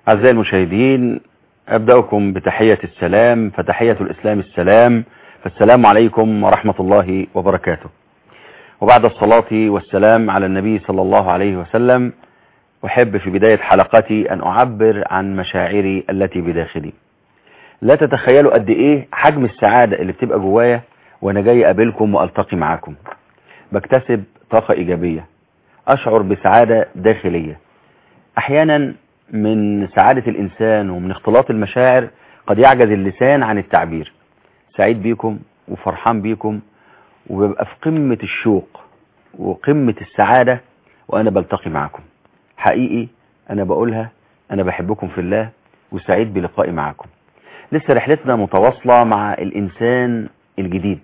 أعزائي المشاهدين أبدأكم بتحية السلام فتحية الإسلام السلام فالسلام عليكم ورحمة الله وبركاته وبعد الصلاة والسلام على النبي صلى الله عليه وسلم أحب في بداية حلقتي أن أعبر عن مشاعري التي بداخلي لا تتخيلوا قد إيه حجم السعادة اللي بتبقى جوايا وأنا جاي أقابلكم وألتقي معاكم بكتسب طاقة إيجابية أشعر بسعادة داخلية أحيانا من سعادة الإنسان ومن اختلاط المشاعر قد يعجز اللسان عن التعبير سعيد بيكم وفرحان بيكم وببقى في قمة الشوق وقمة السعادة وأنا بلتقي معكم حقيقي أنا بقولها أنا بحبكم في الله وسعيد بلقائي معكم لسه رحلتنا متواصلة مع الإنسان الجديد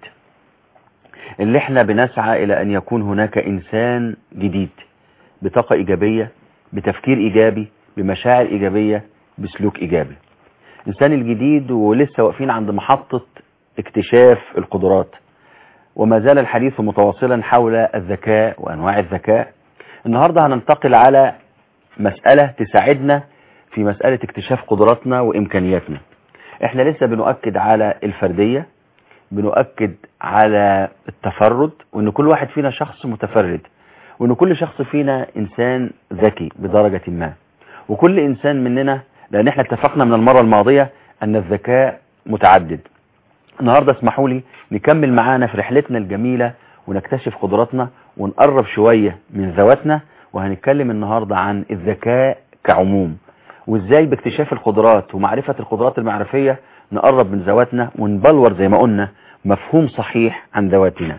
اللي احنا بنسعى إلى أن يكون هناك إنسان جديد بطاقة إيجابية بتفكير إيجابي بمشاعر إيجابية بسلوك إيجابي الإنسان الجديد ولسه واقفين عند محطة اكتشاف القدرات وما زال الحديث متواصلا حول الذكاء وأنواع الذكاء النهاردة هننتقل على مسألة تساعدنا في مسألة اكتشاف قدراتنا وإمكانياتنا احنا لسه بنؤكد على الفردية بنؤكد على التفرد وان كل واحد فينا شخص متفرد وان كل شخص فينا انسان ذكي بدرجة ما وكل انسان مننا لان احنا اتفقنا من المرة الماضية ان الذكاء متعدد النهاردة اسمحوا لي نكمل معانا في رحلتنا الجميلة ونكتشف قدراتنا ونقرب شوية من ذواتنا وهنتكلم النهاردة عن الذكاء كعموم وازاي باكتشاف القدرات ومعرفة القدرات المعرفية نقرب من ذواتنا ونبلور زي ما قلنا مفهوم صحيح عن ذواتنا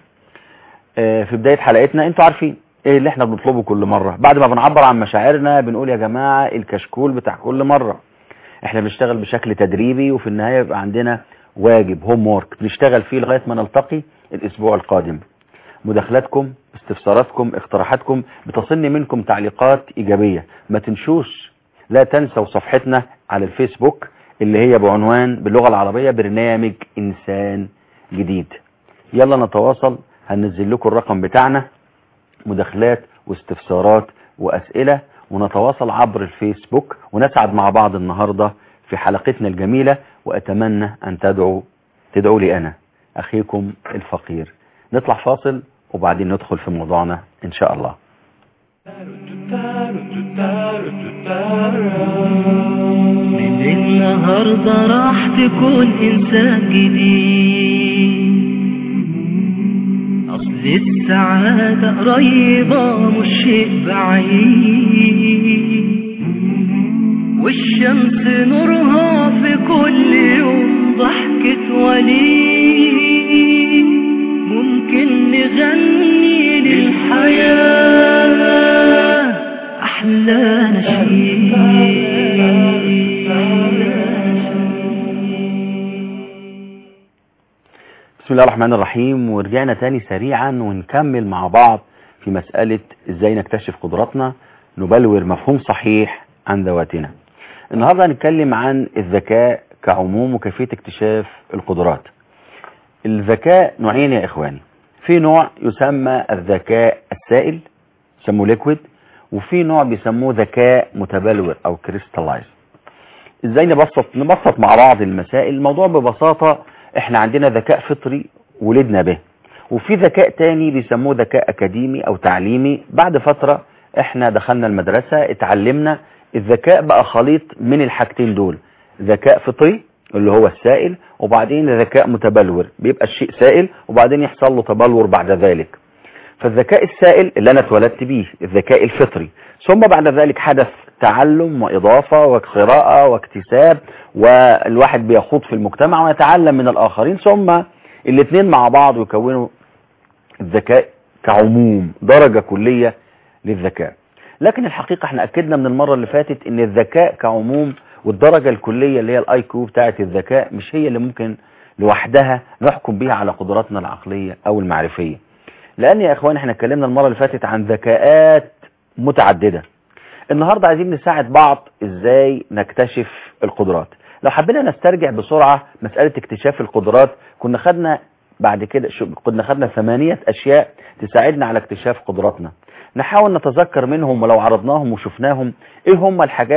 آه في بداية حلقتنا انتوا عارفين ايه اللي احنا بنطلبه كل مرة بعد ما بنعبر عن مشاعرنا بنقول يا جماعة الكشكول بتاع كل مرة احنا بنشتغل بشكل تدريبي وفي النهاية يبقى عندنا واجب هوم وورك بنشتغل فيه لغاية ما نلتقي الاسبوع القادم مداخلاتكم استفساراتكم اقتراحاتكم بتصلني منكم تعليقات ايجابية ما تنسوش لا تنسوا صفحتنا على الفيسبوك اللي هي بعنوان باللغة العربية برنامج إنسان جديد يلا نتواصل هننزل لكم الرقم بتاعنا مداخلات واستفسارات وأسئلة ونتواصل عبر الفيسبوك ونسعد مع بعض النهاردة في حلقتنا الجميلة وأتمنى أن تدعوا تدعوا لي أنا أخيكم الفقير نطلع فاصل وبعدين ندخل في موضوعنا إن شاء الله من النهاردة راح تكون إنسان جديد أصل السعادة قريبة مش شيء بعيد والشمس نورها في كل يوم ضحكة وليد ممكن نغني للحياة أحلى نشيد بسم الله الرحمن الرحيم ورجعنا تاني سريعا ونكمل مع بعض في مسألة ازاي نكتشف قدراتنا نبلور مفهوم صحيح عن ذواتنا النهاردة هنتكلم عن الذكاء كعموم وكيفية اكتشاف القدرات الذكاء نوعين يا اخواني في نوع يسمى الذكاء السائل يسموه ليكويد وفي نوع بيسموه ذكاء متبلور او كريستالايز ازاي نبسط نبسط مع بعض المسائل الموضوع ببساطة احنا عندنا ذكاء فطري ولدنا به وفي ذكاء تاني بيسموه ذكاء اكاديمي او تعليمي بعد فترة احنا دخلنا المدرسة اتعلمنا الذكاء بقى خليط من الحاجتين دول ذكاء فطري اللي هو السائل وبعدين ذكاء متبلور بيبقى الشيء سائل وبعدين يحصل له تبلور بعد ذلك فالذكاء السائل اللي انا اتولدت بيه الذكاء الفطري ثم بعد ذلك حدث تعلم وإضافة وقراءة واكتساب والواحد بيخوض في المجتمع ويتعلم من الآخرين ثم الاثنين مع بعض يكونوا الذكاء كعموم درجة كلية للذكاء لكن الحقيقة احنا أكدنا من المرة اللي فاتت ان الذكاء كعموم والدرجة الكلية اللي هي الاي كيو بتاعة الذكاء مش هي اللي ممكن لوحدها نحكم بيها على قدراتنا العقلية او المعرفية لان يا اخوان احنا اتكلمنا المرة اللي فاتت عن ذكاءات متعددة النهاردة عايزين نساعد بعض ازاي نكتشف القدرات لو حبينا نسترجع بسرعة مسألة اكتشاف القدرات كنا خدنا بعد كده شو كنا خدنا ثمانية اشياء تساعدنا على اكتشاف قدراتنا نحاول نتذكر منهم ولو عرضناهم وشفناهم ايه هم الحاجات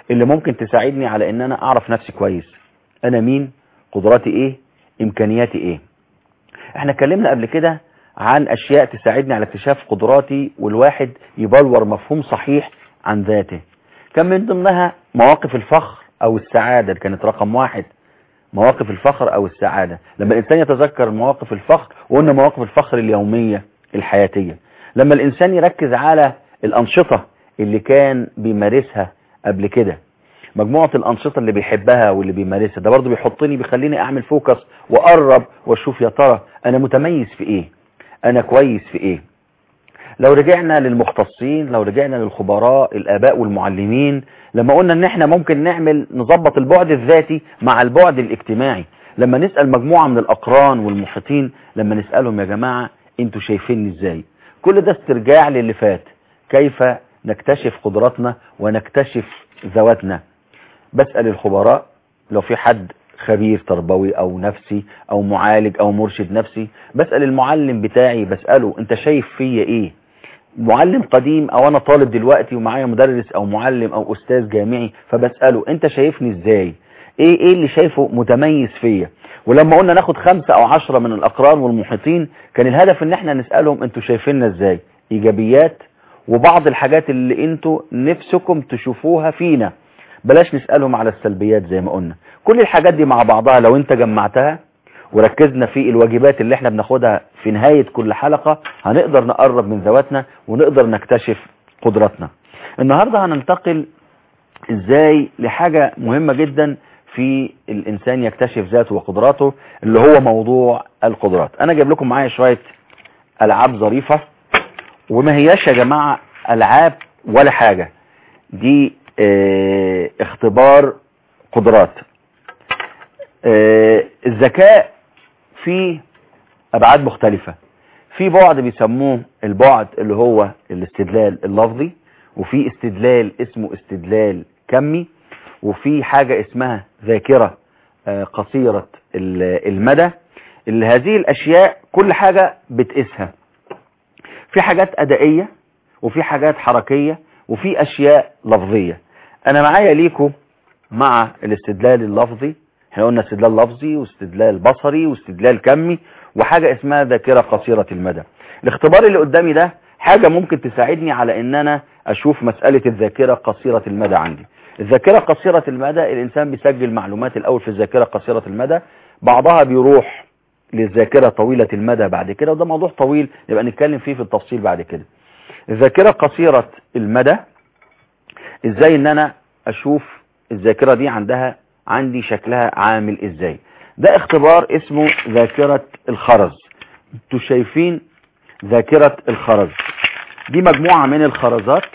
اللي ممكن تساعدني على ان انا اعرف نفسي كويس انا مين قدراتي ايه امكانياتي ايه احنا اتكلمنا قبل كده عن اشياء تساعدني على اكتشاف قدراتي والواحد يبلور مفهوم صحيح عن ذاته كان من ضمنها مواقف الفخر او السعادة اللي كانت رقم واحد مواقف الفخر او السعادة لما الانسان يتذكر مواقف الفخر وقلنا مواقف الفخر اليومية الحياتية لما الانسان يركز على الانشطة اللي كان بيمارسها قبل كده مجموعة الانشطة اللي بيحبها واللي بيمارسها ده برضو بيحطني بيخليني اعمل فوكس واقرب واشوف يا ترى انا متميز في ايه انا كويس في ايه لو رجعنا للمختصين لو رجعنا للخبراء الاباء والمعلمين لما قلنا ان احنا ممكن نعمل نظبط البعد الذاتي مع البعد الاجتماعي لما نسأل مجموعة من الاقران والمحيطين لما نسألهم يا جماعة انتوا شايفيني ازاي كل ده استرجاع للي فات كيف نكتشف قدراتنا ونكتشف ذواتنا بسأل الخبراء لو في حد خبير تربوي او نفسي او معالج او مرشد نفسي بسأل المعلم بتاعي بسأله انت شايف فيا ايه معلم قديم او انا طالب دلوقتي ومعايا مدرس او معلم او استاذ جامعي فبسأله انت شايفني ازاي ايه ايه اللي شايفه متميز فيا ولما قلنا ناخد خمسة او عشرة من الاقران والمحيطين كان الهدف ان احنا نسألهم انتوا شايفيننا ازاي ايجابيات وبعض الحاجات اللي انتوا نفسكم تشوفوها فينا بلاش نسألهم على السلبيات زي ما قلنا كل الحاجات دي مع بعضها لو انت جمعتها وركزنا في الواجبات اللي احنا بناخدها في نهاية كل حلقة هنقدر نقرب من ذواتنا ونقدر نكتشف قدراتنا النهاردة هننتقل ازاي لحاجة مهمة جدا في الانسان يكتشف ذاته وقدراته اللي هو موضوع القدرات انا جايب لكم معايا شوية العاب ظريفة وما هياش يا جماعة العاب ولا حاجة دي اه اختبار قدرات اه الذكاء فيه ابعاد مختلفة في بعد بيسموه البعد اللي هو الاستدلال اللفظي وفي استدلال اسمه استدلال كمي وفي حاجة اسمها ذاكرة اه قصيرة المدى اللي هذه الاشياء كل حاجة بتقيسها في حاجات ادائية وفي حاجات حركية وفي اشياء لفظية انا معايا ليكم مع الاستدلال اللفظي احنا قلنا استدلال لفظي واستدلال بصري واستدلال كمي وحاجة اسمها ذاكرة قصيرة المدى الاختبار اللي قدامي ده حاجة ممكن تساعدني على ان انا اشوف مسألة الذاكرة قصيرة المدى عندي الذاكرة قصيرة المدى الانسان بيسجل معلومات الاول في الذاكرة قصيرة المدى بعضها بيروح للذاكرة طويلة المدى بعد كده وده موضوع طويل نبقى نتكلم فيه في التفصيل بعد كده الذاكرة قصيرة المدى ازاي ان انا اشوف الذاكرة دي عندها عندي شكلها عامل ازاي ده اختبار اسمه ذاكرة الخرز انتوا شايفين ذاكرة الخرز دي مجموعة من الخرزات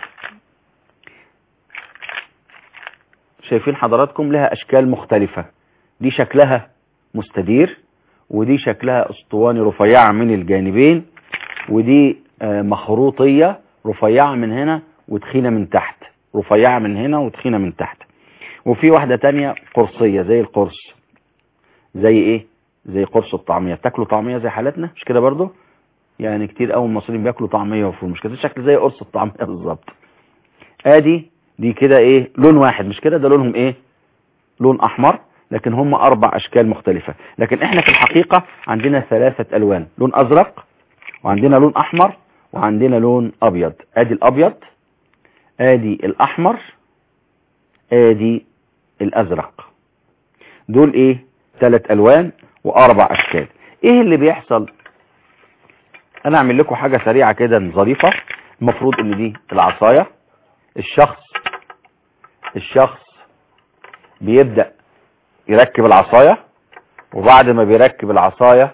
شايفين حضراتكم لها اشكال مختلفة دي شكلها مستدير ودي شكلها اسطواني رفيعة من الجانبين ودي مخروطية رفيعة من هنا وتخينة من تحت رفيعة من هنا وتخينة من تحت وفي واحدة تانية قرصية زي القرص زي ايه زي قرص الطعمية بتاكلوا طعمية زي حالتنا مش كده برضو يعني كتير قوي المصريين بياكلوا طعمية وفول مش كده شكل زي قرص الطعمية بالظبط ادي دي كده ايه لون واحد مش كده ده لونهم ايه لون احمر لكن هم اربع اشكال مختلفة لكن احنا في الحقيقة عندنا ثلاثة الوان لون ازرق وعندنا لون احمر وعندنا لون ابيض ادي الابيض ادي الاحمر ادي الازرق دول ايه ثلاث الوان واربع اشكال ايه اللي بيحصل انا اعمل لكم حاجة سريعة كده ظريفة المفروض ان دي العصاية الشخص الشخص بيبدأ يركب العصاية وبعد ما بيركب العصاية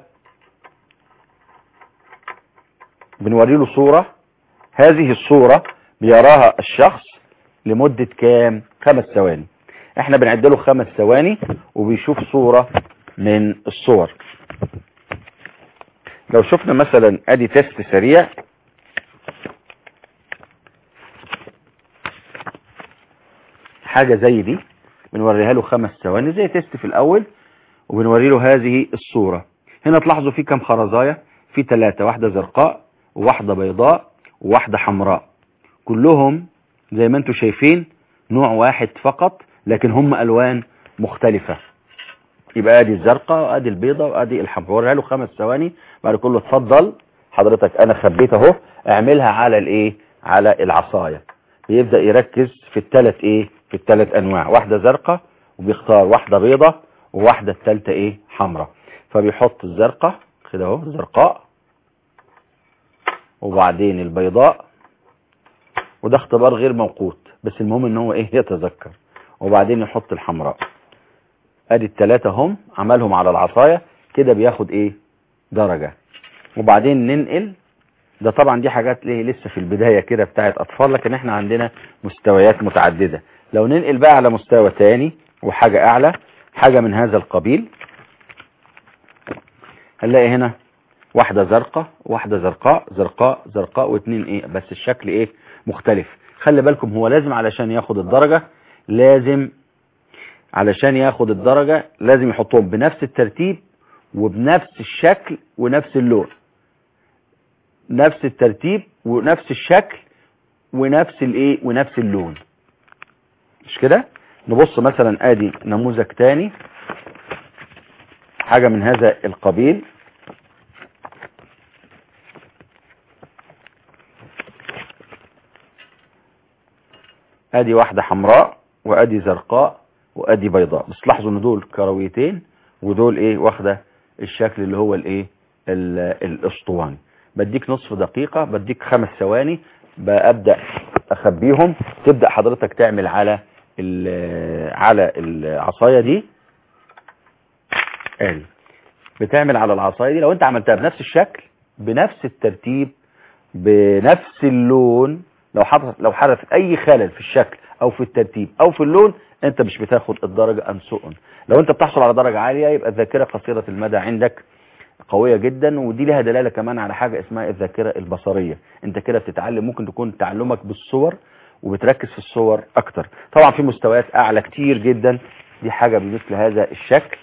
بنوري له صورة هذه الصورة بيراها الشخص لمدة كام خمس ثواني احنا بنعد له خمس ثواني وبيشوف صورة من الصور لو شفنا مثلا ادي تيست سريع حاجة زي دي بنوريها له خمس ثواني زي تيست في الاول وبنوري له هذه الصورة هنا تلاحظوا في كم خرزاية في ثلاثة واحدة زرقاء وواحدة بيضاء وواحدة حمراء كلهم زي ما انتم شايفين نوع واحد فقط لكن هم الوان مختلفة يبقى ادي الزرقاء وادي البيضة وادي الحمراء وريها له خمس ثواني بعد كله اتفضل حضرتك انا خبيت اهو اعملها على الايه على العصاية بيبدأ يركز في الثلاث ايه في الثلاث انواع واحدة زرقاء وبيختار واحدة بيضة وواحدة الثالثة ايه حمراء فبيحط الزرقاء كده اهو الزرقاء وبعدين البيضاء وده اختبار غير موقوت بس المهم ان هو ايه يتذكر وبعدين يحط الحمراء ادي الثلاثة هم عملهم على العصاية كده بياخد ايه درجة وبعدين ننقل ده طبعا دي حاجات ليه لسه في البداية كده بتاعت اطفال لكن احنا عندنا مستويات متعددة لو ننقل بقى على مستوى تاني وحاجة اعلى حاجة من هذا القبيل هنلاقي هنا واحدة زرقاء واحدة زرقاء زرقاء زرقاء واثنين ايه بس الشكل ايه مختلف خلي بالكم هو لازم علشان ياخد الدرجة لازم علشان ياخد الدرجة لازم يحطهم بنفس الترتيب وبنفس الشكل ونفس اللون نفس الترتيب ونفس الشكل ونفس الايه ونفس اللون مش كده نبص مثلا ادي نموذج تاني حاجة من هذا القبيل ادي واحدة حمراء وادي زرقاء وادي بيضاء بس لاحظوا ان دول كرويتين ودول ايه واخدة الشكل اللي هو الايه ال- الاسطواني بديك نصف دقيقة بديك خمس ثواني ببدأ اخبيهم تبدأ حضرتك تعمل على ال- على العصاية دي ادي بتعمل على العصاية دي لو انت عملتها بنفس الشكل بنفس الترتيب بنفس اللون لو حدث لو حدث اي خلل في الشكل او في الترتيب او في اللون انت مش بتاخد الدرجة انسؤا لو انت بتحصل على درجة عالية يبقى الذاكرة قصيرة المدى عندك قوية جدا ودي لها دلالة كمان على حاجة اسمها الذاكرة البصرية انت كده بتتعلم ممكن تكون تعلمك بالصور وبتركز في الصور اكتر طبعا في مستويات اعلى كتير جدا دي حاجة بمثل هذا الشكل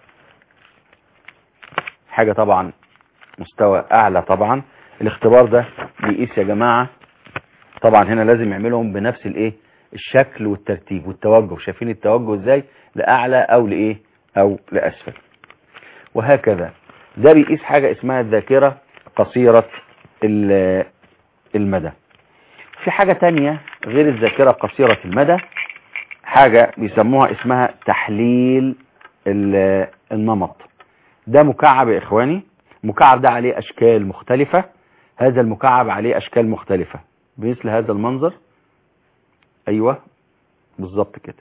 حاجة طبعا مستوى اعلى طبعا الاختبار ده بيقيس يا جماعة طبعا هنا لازم يعملهم بنفس الايه الشكل والترتيب والتوجه شايفين التوجه ازاي لاعلى او لايه او لاسفل وهكذا ده بيقيس حاجة اسمها الذاكرة قصيرة ال- المدى في حاجة تانية غير الذاكرة قصيرة المدى حاجة بيسموها اسمها تحليل ال- النمط ده مكعب يا اخواني مكعب ده عليه اشكال مختلفة هذا المكعب عليه اشكال مختلفة بمثل هذا المنظر ايوه بالظبط كده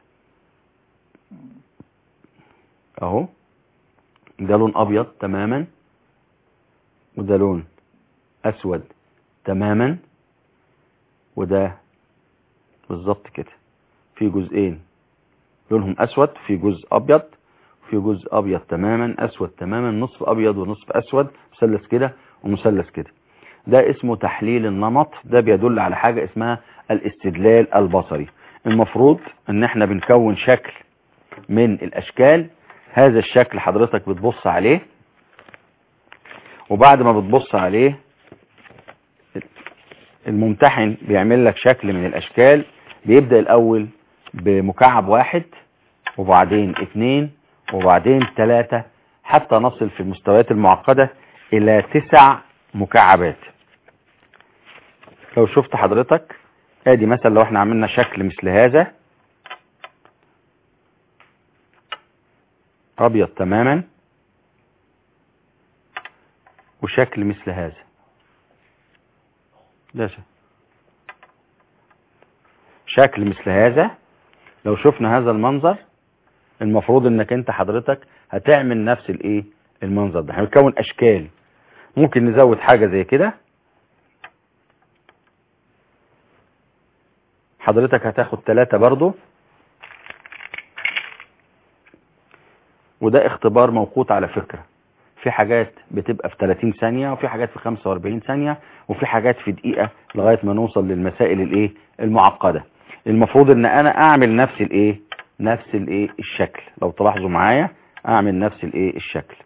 اهو ده لون ابيض تماما وده لون اسود تماما وده بالظبط كده في جزئين لونهم اسود في جزء ابيض في جزء ابيض تماما اسود تماما نصف ابيض ونصف اسود مثلث كده ومثلث كده ده اسمه تحليل النمط ده بيدل على حاجة اسمها الاستدلال البصري المفروض ان احنا بنكون شكل من الاشكال هذا الشكل حضرتك بتبص عليه وبعد ما بتبص عليه الممتحن بيعمل لك شكل من الاشكال بيبدأ الاول بمكعب واحد وبعدين اثنين وبعدين ثلاثة حتى نصل في المستويات المعقدة الى تسع مكعبات لو شفت حضرتك ادي مثلا لو احنا عملنا شكل مثل هذا ابيض تماما وشكل مثل هذا ده ش- شكل مثل هذا لو شفنا هذا المنظر المفروض انك انت حضرتك هتعمل نفس الايه المنظر ده هنكون اشكال ممكن نزود حاجة زي كده حضرتك هتاخد ثلاثة برضو وده اختبار موقوت على فكرة في حاجات بتبقى في 30 ثانية وفي حاجات في 45 ثانية وفي حاجات في دقيقة لغاية ما نوصل للمسائل الايه المعقدة المفروض ان انا اعمل نفس الايه نفس الايه الشكل لو تلاحظوا معايا اعمل نفس الايه الشكل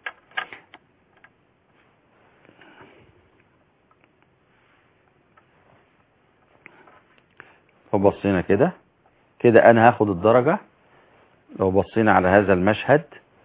فبصينا كده كده انا هاخد الدرجة لو بصينا على هذا المشهد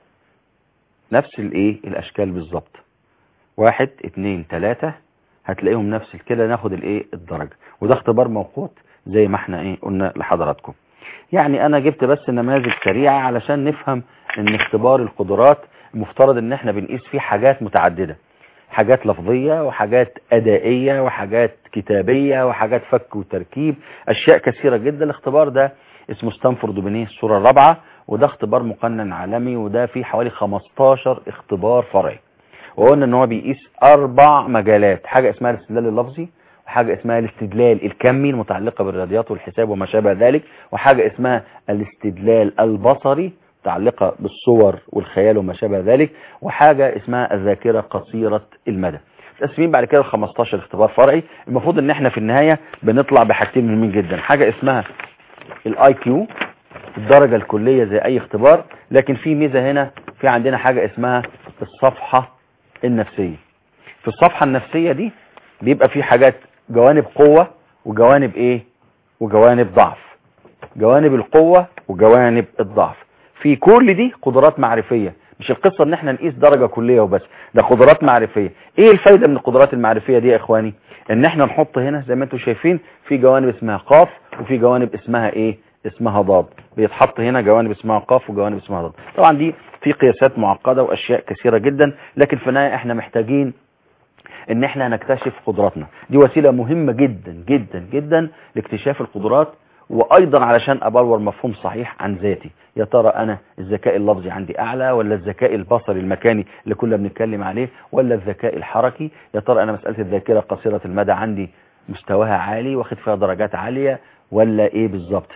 نفس الايه الاشكال بالظبط واحد اتنين تلاتة هتلاقيهم نفس كده ناخد الايه الدرجة وده اختبار موقوت زي ما احنا ايه قلنا لحضراتكم يعني انا جبت بس نماذج سريعة علشان نفهم ان اختبار القدرات المفترض ان احنا بنقيس فيه حاجات متعددة حاجات لفظية وحاجات أدائية وحاجات كتابية وحاجات فك وتركيب أشياء كثيرة جدا الاختبار ده اسمه ستانفورد وبنيه الصورة الرابعة وده اختبار مقنن عالمي وده فيه حوالي 15 اختبار فرعي وقلنا ان هو بيقيس اربع مجالات حاجة اسمها الاستدلال اللفظي وحاجة اسمها الاستدلال الكمي المتعلقة بالرياضيات والحساب وما شابه ذلك وحاجة اسمها الاستدلال البصري متعلقة بالصور والخيال وما شابه ذلك وحاجة اسمها الذاكرة قصيرة المدى تقسمين بعد كده 15 اختبار فرعي المفروض ان احنا في النهاية بنطلع بحاجتين مهمين جدا حاجة اسمها الاي كيو الدرجة الكلية زي اي اختبار لكن في ميزة هنا في عندنا حاجة اسمها الصفحة النفسية في الصفحة النفسية دي بيبقى في حاجات جوانب قوة وجوانب ايه وجوانب ضعف جوانب القوة وجوانب الضعف في كل دي قدرات معرفية مش القصة ان احنا نقيس درجة كلية وبس ده قدرات معرفية ايه الفايدة من القدرات المعرفية دي يا اخواني ان احنا نحط هنا زي ما انتم شايفين في جوانب اسمها قاف وفي جوانب اسمها ايه اسمها ضاد بيتحط هنا جوانب اسمها قاف وجوانب اسمها ضاد طبعا دي في قياسات معقدة واشياء كثيرة جدا لكن في النهاية احنا محتاجين ان احنا نكتشف قدراتنا دي وسيلة مهمة جدا جدا جدا لاكتشاف القدرات وايضا علشان ابلور مفهوم صحيح عن ذاتي يا ترى انا الذكاء اللفظي عندي اعلى ولا الذكاء البصري المكاني اللي كنا بنتكلم عليه ولا الذكاء الحركي يا ترى انا مسألة الذاكرة قصيرة المدى عندي مستواها عالي واخد فيها درجات عالية ولا ايه بالظبط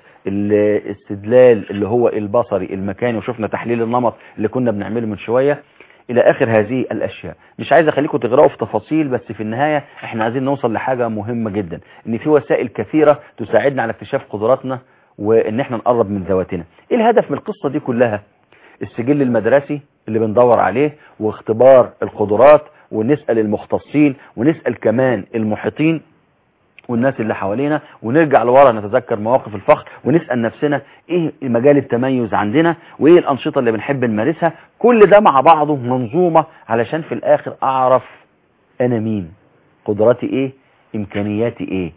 الاستدلال اللي هو البصري المكاني وشفنا تحليل النمط اللي كنا بنعمله من شوية الى اخر هذه الاشياء مش عايز اخليكم تغرقوا في تفاصيل بس في النهاية احنا عايزين نوصل لحاجة مهمة جدا ان في وسائل كثيرة تساعدنا على اكتشاف قدراتنا وان احنا نقرب من ذواتنا ايه الهدف من القصة دي كلها السجل المدرسي اللي بندور عليه واختبار القدرات ونسأل المختصين ونسأل كمان المحيطين والناس اللي حوالينا ونرجع لورا نتذكر مواقف الفخر ونسأل نفسنا ايه مجال التميز عندنا وايه الانشطة اللي بنحب نمارسها كل ده مع بعضه منظومة علشان في الاخر اعرف انا مين قدراتي ايه امكانياتي ايه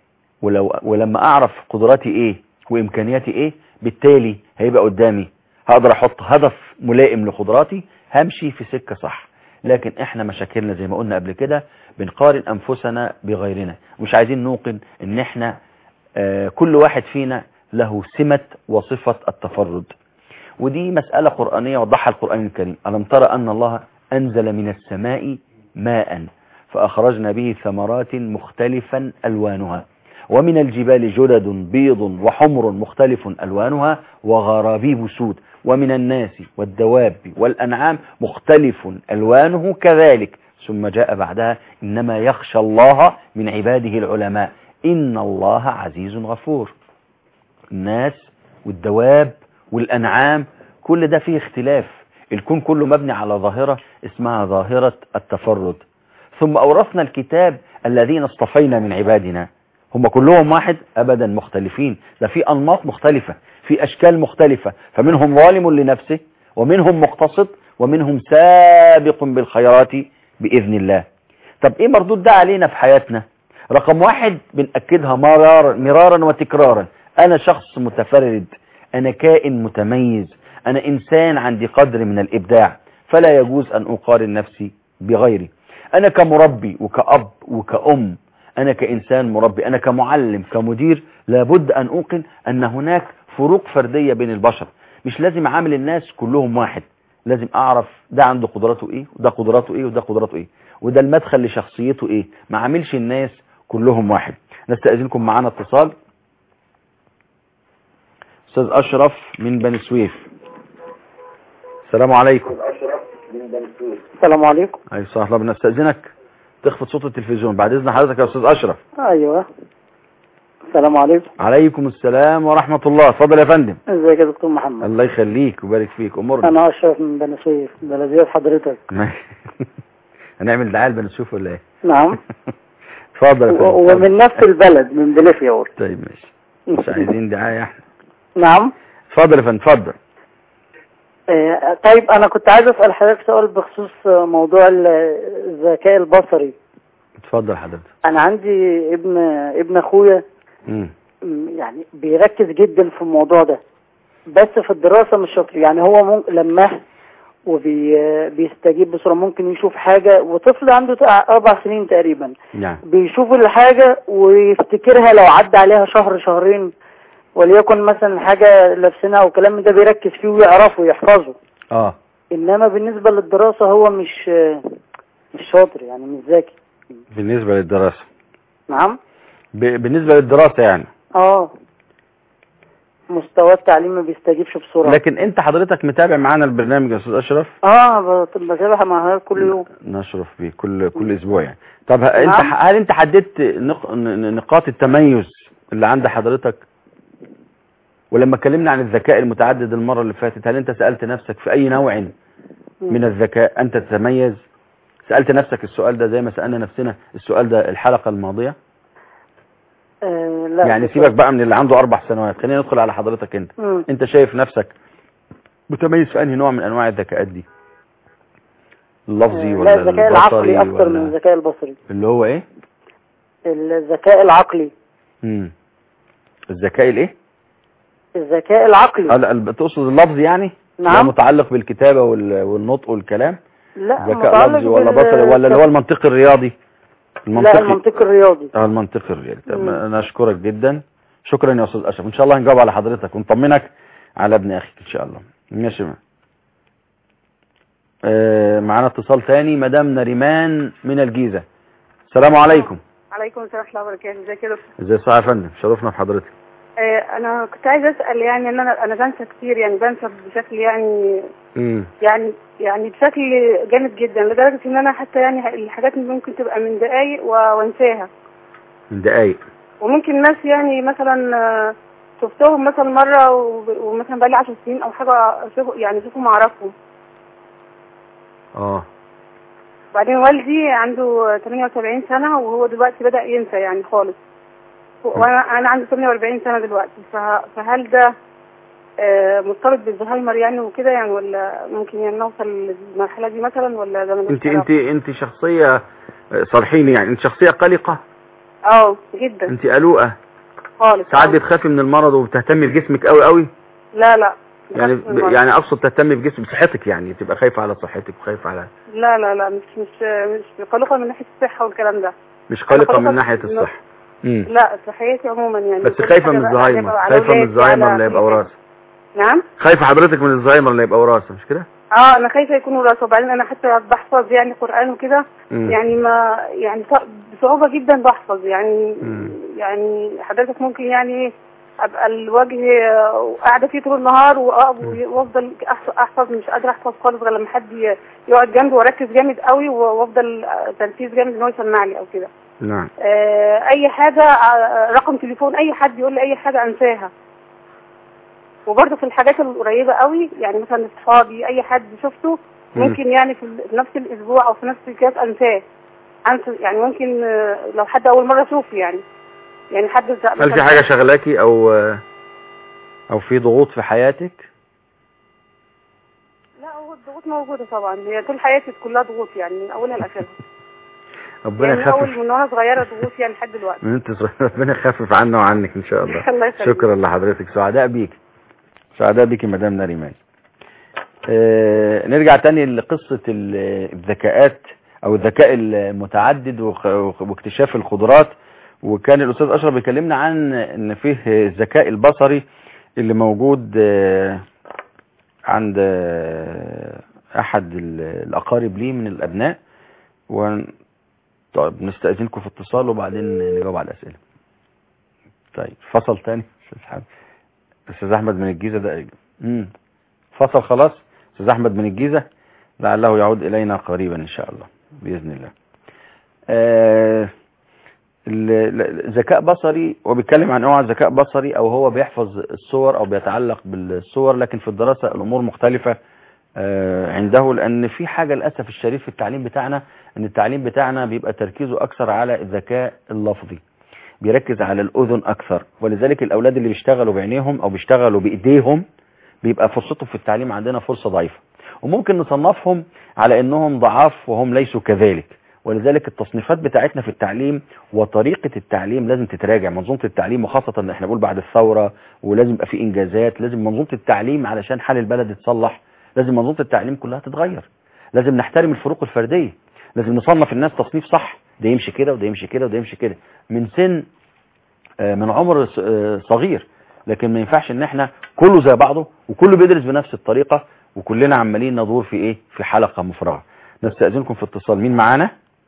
ولو ولما اعرف قدراتي ايه وامكانياتي ايه بالتالي هيبقى قدامي هقدر احط هدف ملائم لقدراتي همشي في سكة صح لكن احنا مشاكلنا زي ما قلنا قبل كده بنقارن انفسنا بغيرنا مش عايزين نوقن ان احنا آه كل واحد فينا له سمة وصفة التفرد ودي مسألة قرآنية وضحها القرآن الكريم ألم ترى أن الله أنزل من السماء ماء فأخرجنا به ثمرات مختلفا ألوانها ومن الجبال جدد بيض وحمر مختلف ألوانها وغرابيب سود ومن الناس والدواب والأنعام مختلف ألوانه كذلك ثم جاء بعدها إنما يخشى الله من عباده العلماء إن الله عزيز غفور الناس والدواب والأنعام كل ده فيه اختلاف الكون كله مبني على ظاهرة اسمها ظاهرة التفرد ثم أورثنا الكتاب الذين اصطفينا من عبادنا هم كلهم واحد أبدا مختلفين ده في أنماط مختلفة في أشكال مختلفة فمنهم ظالم لنفسه ومنهم مقتصد ومنهم سابق بالخيرات بإذن الله طب إيه مردود ده علينا في حياتنا رقم واحد بنأكدها مرارا مرارا وتكرارا أنا شخص متفرد أنا كائن متميز أنا إنسان عندي قدر من الإبداع فلا يجوز أن أقارن نفسي بغيري أنا كمربي وكأب وكأم أنا كإنسان مربي أنا كمعلم كمدير لابد أن أوقن أن هناك فروق فردية بين البشر مش لازم عامل الناس كلهم واحد لازم أعرف ده عنده قدراته إيه وده قدراته إيه وده قدراته إيه وده المدخل لشخصيته إيه ما عاملش الناس كلهم واحد نستأذنكم معانا اتصال أستاذ أشرف من بني سويف السلام عليكم السلام عليكم أي صح الله بنستأذنك تخفض صوت التلفزيون بعد إذن حضرتك يا أستاذ أشرف ايوه السلام عليكم عليكم السلام ورحمة الله اتفضل يا فندم ازيك يا دكتور محمد الله يخليك ويبارك فيك أمورنا انا اشرف من بني سويف بلديات حضرتك هنعمل دعاية لبنشوف ولا ايه نعم اتفضل يا و- فندم ومن نفس البلد من بليفيا ورد طيب ماشي مش عايزين دعاية احنا نعم اتفضل يا فندم اتفضل آه، طيب انا كنت عايز اسال حضرتك سؤال بخصوص آه، موضوع ال- الذكاء البصري اتفضل حضرتك انا عندي ابن ابن اخويا مم. م، يعني بيركز جدا في الموضوع ده بس في الدراسة مش شاطر يعني هو مم... لماه وبيستجيب بسرعة ممكن يشوف حاجة وطفل عنده تق- أربع سنين تقريبا نعم بيشوف الحاجة ويفتكرها لو عدى عليها شهر شهرين وليكن مثلا حاجة لابسينها أو كلام من ده بيركز فيه ويعرفه ويحفظه اه إنما بالنسبة للدراسة هو مش مش شاطر يعني مش ذكي بالنسبة للدراسة نعم ب... بالنسبة للدراسة يعني اه مستوى التعليم ما بيستجيبش بسرعة لكن انت حضرتك متابع معانا البرنامج يا استاذ اشرف اه بت- بتابعها مع حضرتك كل يوم نشرف بيه كل كل اسبوع يعني طب ه- انت نعم. هل انت حددت نق... ن- نقاط التميز اللي عند حضرتك ولما اتكلمنا عن الذكاء المتعدد المرة اللي فاتت هل انت سألت نفسك في اي نوع من الذكاء انت تتميز سألت نفسك السؤال ده زي ما سألنا نفسنا السؤال ده الحلقة الماضية آه لا يعني بس- سيبك بقى من اللي عنده اربع سنوات خلينا ندخل على حضرتك انت مم. انت شايف نفسك متميز في انهي نوع من انواع الذكاءات دي اللفظي آه، ولا لا الذكاء العقلي البصري اكتر من ولا الذكاء البصري اللي هو ايه الذكاء العقلي مم. الذكاء الايه الذكاء العقلي هل ال- تقصد اللفظ يعني نعم. لا متعلق بالكتابة وال- والنطق والكلام لا ذكاء متعلق لفظي ولا بال- بصري ولا اللي هو المنطق الرياضي لا المنطق الرياضي اه المنطق الرياضي طب مم. انا اشكرك جدا شكرا يا استاذ اشرف ان شاء الله هنجاوب على حضرتك ونطمنك على ابن اخيك ان شاء الله ماشي ما. آه معانا اتصال تاني مدام نريمان من الجيزة السلام عليكم عليكم السلام ورحمة الله وبركاته ازيك يا دكتور ازي الصحة يا فندم شرفنا بحضرتك آه انا كنت عايزه اسال يعني ان انا انا بنسى كتير يعني بنسى بشكل يعني امم يعني يعني بشكل جامد جدا لدرجه ان انا حتى يعني الحاجات اللي ممكن تبقى من دقايق و- وانساها من دقايق وممكن ناس يعني مثلا آه، شفتهم مثلا مره وب- ومثلا بقالي 10 سنين او حاجه اشوف يعني اشوفهم اعرفهم اه وبعدين والدي عنده 78 سنه وهو دلوقتي بدا ينسى يعني خالص وانا انا عندي 48 سنه دلوقتي فه- فهل ده آه، مرتبط بالزهايمر يعني وكده يعني ولا ممكن يعني نوصل للمرحله دي مثلا ولا ده ملوش انت علاقة؟ انت انت شخصية آه، صالحيني يعني انت شخصية قلقة اه جدا انت قلوقة خالص ساعات آه. بتخافي من المرض وبتهتمي بجسمك قوي قوي لا لا يعني بخاف من المرض. يعني اقصد تهتمي بجسم بصحتك يعني تبقى خايفة على صحتك وخايفة على لا لا لا مش مش مش قلقه من ناحيه الصحه والكلام ده مش قلقة خايفة من ناحية من- الصحة امم لا صحياتي عموما يعني بس كل خايفة حاجة من بقى الزهايمر على خايفة من أولادي، الزهايمر على اللي يبقى كل حاجة. وراثة نعم خايفة حضرتك من الزهايمر اللي يبقى وراثة مش كده اه انا خايفه يكون وراثه وبعدين انا حتى بحفظ يعني قران وكده مم. يعني ما يعني صع- بصعوبه جدا بحفظ يعني مم. يعني حضرتك ممكن يعني إيه ابقى الوجه آه، قاعده فيه طول النهار وأ- وافضل أحف- احفظ مش قادره احفظ خالص غير لما حد ي- يقعد جنبي واركز جامد قوي وافضل آه، تركيز جامد ان هو يسمع لي او كده نعم آه، اي حاجه آه، رقم تليفون اي حد يقول لي اي حاجه انساها وبرضه في الحاجات القريبه قوي يعني مثلا اصحابي اي حد شفته مم. ممكن يعني في ال- في نفس الاسبوع او في نفس الكاس انساه انسى يعني ممكن آه، لو حد اول مره اشوفه يعني يعني حد ز- هل في مثلاً- حاجة شغلاكي او او في ضغوط في حياتك لا هو الضغوط موجوده طبعا هي طول حياتي كلها ضغوط يعني من اولها لاخرها ربنا يعني من اول يخفف من وانا صغيره ضغوط يعني لحد دلوقتي من انت صغير ربنا يخفف عنا وعنك ان شاء الله الله يخليك. شكرا لحضرتك سعداء بيك سعداء بيك مدام نريمان آه نرجع تاني لقصة ال- الذكاءات او الذكاء المتعدد وخ- واكتشاف القدرات وكان الاستاذ اشرف بيكلمنا عن ان فيه الذكاء البصري اللي موجود آه، عند آه، احد ال- الاقارب ليه من الابناء ون... طيب نستأذنكم في اتصال وبعدين نجاوب على الأسئلة طيب فصل تاني أستاذ أحمد أستاذ أحمد من الجيزة ده مم. فصل خلاص أستاذ أحمد من الجيزة لعله يعود إلينا قريبا إن شاء الله بإذن الله آه ال- ال- ذكاء بصري وبيتكلم عن نوع ذكاء بصري او هو بيحفظ الصور او بيتعلق بالصور لكن في الدراسة الامور مختلفة آه، عنده لان في حاجة للأسف الشديد في التعليم بتاعنا ان التعليم بتاعنا بيبقى تركيزه اكثر على الذكاء اللفظي بيركز على الاذن اكثر ولذلك الاولاد اللي بيشتغلوا بعينيهم او بيشتغلوا بايديهم بيبقى فرصتهم في التعليم عندنا فرصة ضعيفة وممكن نصنفهم على انهم ضعاف وهم ليسوا كذلك ولذلك التصنيفات بتاعتنا في التعليم وطريقة التعليم لازم تتراجع منظومة التعليم وخاصة ان احنا بنقول بعد الثورة ولازم يبقى في انجازات لازم منظومة التعليم علشان حال البلد يتصلح لازم منظومة التعليم كلها تتغير لازم نحترم الفروق الفردية لازم نصنف الناس تصنيف صح ده يمشي كده وده يمشي كده وده يمشي كده من سن آه، من عمر ص- آه، صغير لكن ما ينفعش ان احنا كله زي بعضه وكله بيدرس بنفس الطريقة وكلنا عمالين ندور في ايه في حلقة مفرغة نستأذنكم في اتصال مين معانا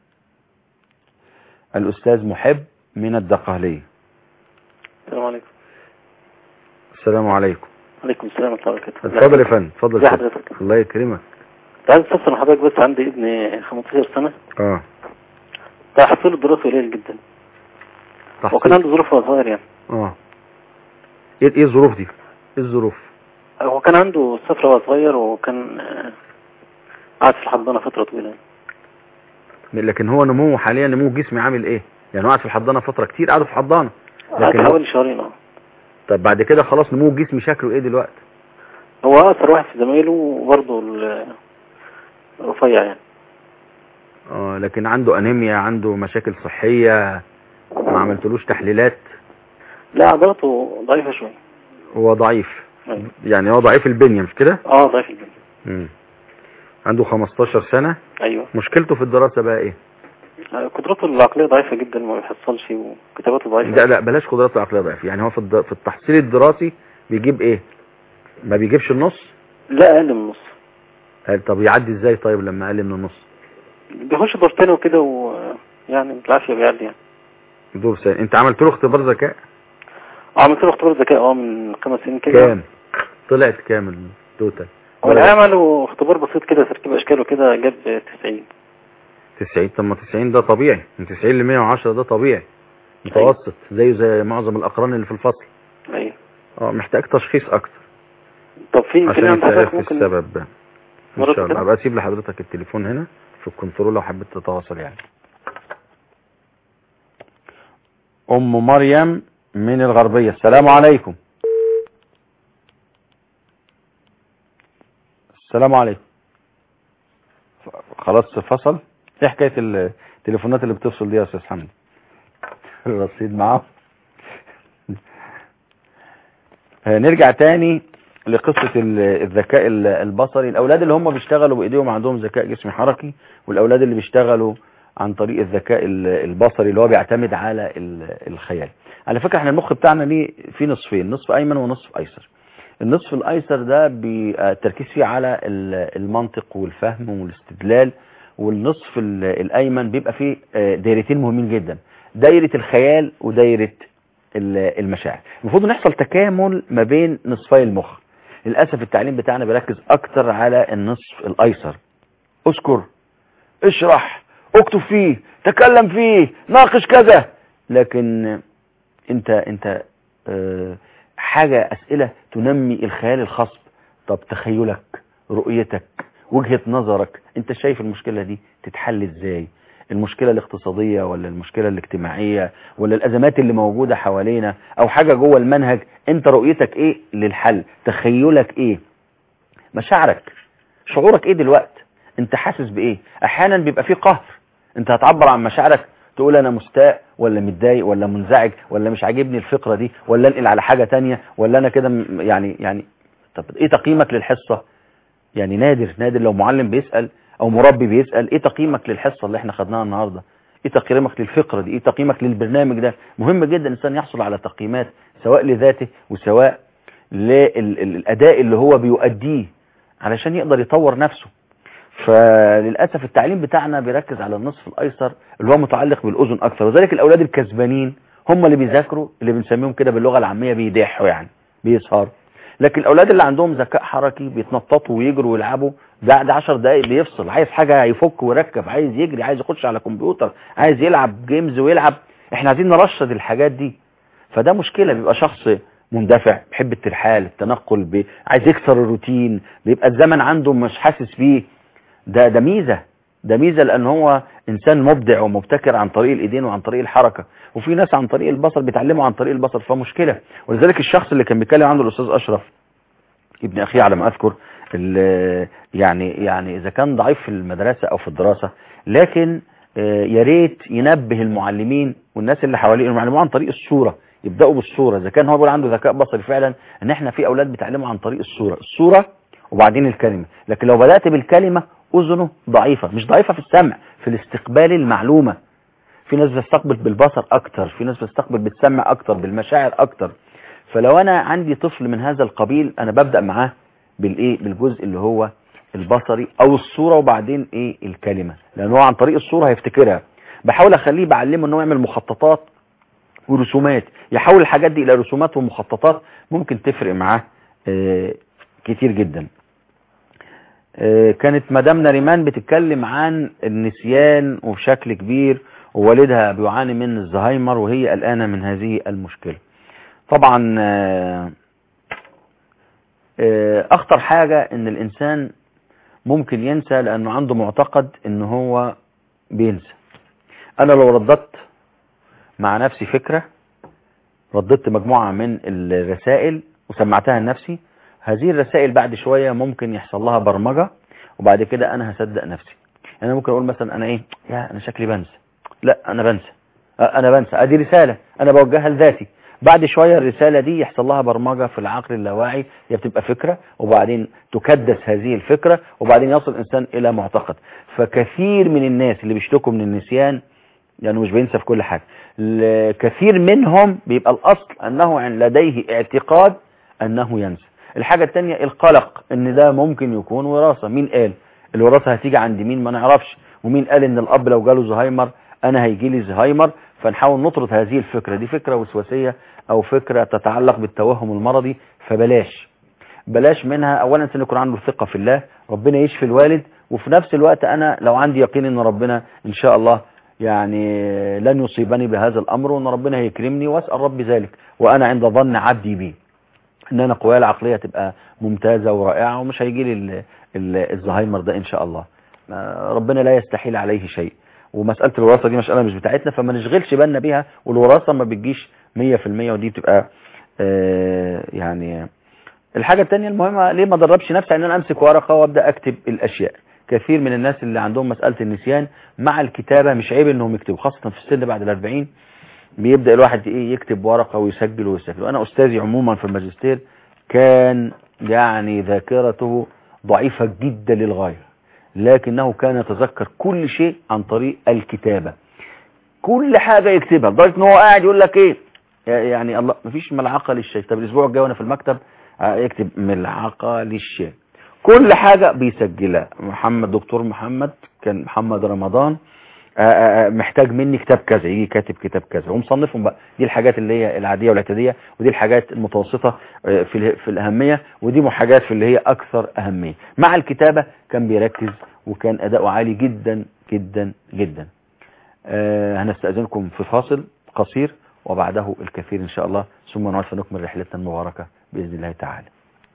الاستاذ محب من الدقهلية السلام عليكم السلام عليكم عليكم السلام ورحمة الله وبركاته اتفضل يا فندم اتفضل ازي يا فندم. حضرتك الله يكرمك كنت عايز استفسر من حضرتك بس عندي ابن 15 سنة اه تحصيله الدراسي قليل جدا تحصيل. وكان عنده ظروف وهو صغير يعني اه ايه ايه الظروف دي ايه الظروف هو كان عنده سفرة وهو صغير وكان آه، قعد في الحضانة فترة طويلة يعني. لكن هو نموه حاليا نموه جسمي عامل ايه يعني هو قاعد في الحضانه فتره كتير قعدوا في الحضانه قعد لكن هو- حوالي شهرين اه طب بعد كده خلاص نموه جسمي شكله ايه دلوقتي هو أقصر واحد في زمايله وبرضه ال- رفيع يعني اه لكن عنده انيميا عنده مشاكل صحيه ما عملتلوش تحليلات لا عضلاته ضعيفة شوية هو ضعيف أيوة. يعني هو ضعيف البنيه مش كده اه ضعيف الجنة مم. عنده 15 سنه ايوه مشكلته في الدراسه بقى ايه آه، قدراته العقلية ضعيفة جدا ما بيحصلش وكتاباته ضعيفة لا لا بلاش قدراته العقليه ضعيفه يعني هو في الد- في التحصيل الدراسي بيجيب ايه ما بيجيبش النص لا اقل من النص قال طب يعدي ازاي طيب لما اقل من النص بيخش دور تاني وكده ويعني بالعافية بيعدي يعني دور سنة. انت عملت له اختبار ذكاء عملت له اختبار ذكاء اه من خمس سنين كده كام طلعت كام التوتال هو الحقيقة عملوا اختبار بسيط كده تركيب اشكال وكده جاب 90 90 طب ما 90 ده طبيعي من 90 ل 110 ده طبيعي متوسط زيه زي معظم الاقران اللي في الفصل ايوه اه محتاج تشخيص اكتر طب في يمكن عشان عند يتعرف حضرتك ممكن السبب ده ان مرات شاء الله كده؟ ابقى اسيب لحضرتك التليفون هنا في الكنترول لو حبيت تتواصل يعني ام مريم من الغربية السلام عليكم السلام عليكم خلاص فصل ايه حكاية التليفونات اللي بتفصل دي يا استاذ حمدي الرصيد معاه نرجع تاني لقصة ال- الذكاء ال- البصري الأولاد اللي هم بيشتغلوا بإيديهم عندهم ذكاء جسمي حركي والأولاد اللي بيشتغلوا عن طريق الذكاء ال- البصري اللي هو بيعتمد على ال- الخيال على فكرة احنا المخ بتاعنا ليه في نصفين نصف أيمن ونصف أيسر النصف الأيسر ده بي- آه، التركيز فيه على ال- المنطق والفهم والاستدلال والنصف ال- الأيمن بيبقى فيه آه، دايرتين مهمين جدا دايرة الخيال ودايرة ال- المشاعر المفروض ان يحصل تكامل ما بين نصفي المخ للأسف التعليم بتاعنا بيركز أكتر على النصف الأيسر اذكر اشرح اكتب فيه تكلم فيه ناقش كذا لكن انت انت اه حاجة أسئلة تنمي الخيال الخصب طب تخيلك رؤيتك وجهة نظرك انت شايف المشكلة دي تتحل ازاي المشكلة الاقتصادية ولا المشكلة الاجتماعية ولا الأزمات اللي موجودة حوالينا أو حاجة جوه المنهج أنت رؤيتك إيه للحل تخيلك إيه مشاعرك شعورك إيه دلوقتي أنت حاسس بإيه أحيانا بيبقى فيه قهر أنت هتعبر عن مشاعرك تقول أنا مستاء ولا متضايق ولا منزعج ولا مش عاجبني الفكرة دي ولا انقل على حاجة تانية ولا أنا كده م- يعني يعني طب إيه تقييمك للحصة يعني نادر نادر لو معلم بيسأل او مربي بيسأل ايه تقييمك للحصة اللي احنا خدناها النهاردة ايه تقييمك للفقرة دي ايه تقييمك للبرنامج ده مهم جدا الانسان يحصل على تقييمات سواء لذاته وسواء للاداء اللي هو بيؤديه علشان يقدر يطور نفسه فللأسف التعليم بتاعنا بيركز على النصف الأيسر اللي هو متعلق بالأذن أكثر وذلك الأولاد الكسبانين هم اللي بيذاكروا اللي بنسميهم كده باللغة العامية بيدحوا يعني بيسهروا لكن الأولاد اللي عندهم ذكاء حركي بيتنططوا ويجروا ويلعبوا بعد 10 دقايق بيفصل عايز حاجة يفك ويركب عايز يجري عايز يخش على كمبيوتر عايز يلعب جيمز ويلعب احنا عايزين نرشد الحاجات دي فده مشكلة بيبقى شخص مندفع بيحب الترحال التنقل بي... عايز يكسر الروتين بيبقى الزمن عنده مش حاسس بيه ده ده ميزة ده ميزة لان هو انسان مبدع ومبتكر عن طريق الايدين وعن طريق الحركة وفي ناس عن طريق البصر بيتعلموا عن طريق البصر فمشكلة ولذلك الشخص اللي كان بيتكلم عنه الاستاذ اشرف ابن اخي على ما اذكر ال- يعني يعني اذا كان ضعيف في المدرسة او في الدراسة لكن آه، يا ريت ينبه المعلمين والناس اللي حواليه انهم يعلموه عن طريق الصورة يبداوا بالصورة اذا كان هو بيقول عنده ذكاء بصري فعلا ان احنا في اولاد بيتعلموا عن طريق الصورة الصورة وبعدين الكلمة لكن لو بدأت بالكلمة اذنه ضعيفة مش ضعيفة في السمع في الاستقبال المعلومة في ناس بتستقبل بالبصر اكتر في ناس بتستقبل بالسمع اكتر بالمشاعر اكتر فلو انا عندي طفل من هذا القبيل انا ببدأ معاه بالايه بالجزء اللي هو البصري او الصورة وبعدين ايه الكلمة لان هو عن طريق الصورة هيفتكرها بحاول اخليه بعلمه انه يعمل مخططات ورسومات يحول الحاجات دي الى رسومات ومخططات ممكن تفرق معاه آه، كتير جدا آه، كانت مدام نريمان بتتكلم عن النسيان وبشكل كبير ووالدها بيعاني من الزهايمر وهي قلقانة من هذه المشكلة طبعا آه، آه، اخطر حاجة ان الانسان ممكن ينسى لانه عنده معتقد ان هو بينسى انا لو رددت مع نفسي فكرة رددت مجموعة من الرسائل وسمعتها لنفسي هذه الرسائل بعد شوية ممكن يحصل لها برمجة وبعد كده انا هصدق نفسي يعني انا ممكن اقول مثلا انا ايه يا انا شكلي بنسى لا انا بنسى أه، انا بنسى ادي رسالة انا بوجهها لذاتي بعد شوية الرسالة دي يحصل لها برمجة في العقل اللاواعي هي بتبقى فكرة وبعدين تكدس هذه الفكرة وبعدين يصل الإنسان إلى معتقد فكثير من الناس اللي بيشتكوا من النسيان يعني مش بينسى في كل حاجة ل- كثير منهم بيبقى الأصل أنه عن- لديه اعتقاد أنه ينسى الحاجة التانية القلق ان ده ممكن يكون وراثة مين قال الوراثة هتيجي عند مين ما نعرفش ومين قال ان الاب لو جاله زهايمر انا هيجي لي زهايمر فنحاول نطرد هذه الفكرة دي فكرة وسواسية او فكرة تتعلق بالتوهم المرضي فبلاش بلاش منها اولا انسان يكون عنده ثقة في الله ربنا يشفي الوالد وفي نفس الوقت انا لو عندي يقين ان ربنا ان شاء الله يعني لن يصيبني بهذا الامر وان ربنا هيكرمني واسال ربي ذلك وانا عند ظن عبدي بي ان انا قوايا العقليه تبقى ممتازه ورائعه ومش هيجي لي ال- ال- الزهايمر ده ان شاء الله آه، ربنا لا يستحيل عليه شيء ومساله الوراثه دي مساله مش بتاعتنا فما نشغلش بالنا بيها والوراثه ما بتجيش 100% ودي بتبقى آه، يعني الحاجه الثانيه المهمه ليه ما ادربش نفسي ان انا امسك ورقه وابدا اكتب الاشياء كثير من الناس اللي عندهم مساله النسيان مع الكتابه مش عيب انهم يكتبوا خاصه في السن بعد الأربعين بيبدأ الواحد ايه يكتب ورقة ويسجل ويسجل وانا استاذي عموما في الماجستير كان يعني ذاكرته ضعيفة جدا للغاية لكنه كان يتذكر كل شيء عن طريق الكتابة كل حاجة يكتبها لدرجة ان هو قاعد يقول لك ايه يعني الله مفيش ملعقة للشاي طب الاسبوع الجاي وانا في المكتب آه، يكتب ملعقة للشاي كل حاجة بيسجلها محمد دكتور محمد كان محمد رمضان آه، آه، آه، محتاج مني كتاب كذا يجي كاتب كتاب كذا ومصنفهم بقى دي الحاجات اللي هي العادية والاعتيادية ودي الحاجات المتوسطة آه، في اله- في الأهمية ودي م- حاجات في اللي هي أكثر أهمية مع الكتابة كان بيركز وكان أداؤه عالي جدا جدا جدا آه، هنستأذنكم في فاصل قصير وبعده الكثير إن شاء الله ثم نعود فنكمل رحلتنا المباركة بإذن الله تعالى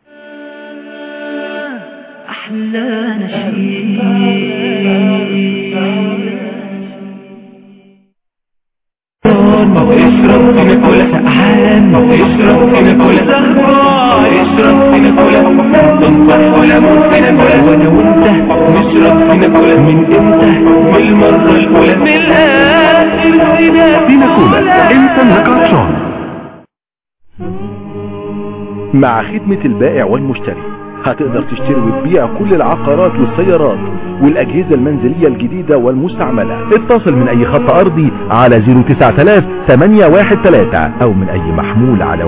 أحلى نشيد اشرب فينا كولا سقعان اشرب فينا كولا سهران اشرب فينا كولا ننطح ولا موت فينا كولا وانا وانت نشرب فينا كولا من امتى من المرة الاولى من الاخر فينا فينا كولا انت انك عطشان مع خدمة البائع والمشتري هتقدر تشتري وتبيع كل العقارات والسيارات والأجهزة المنزلية الجديدة والمستعملة اتصل من أي خط أرضي على 09000 813 أو من أي محمول على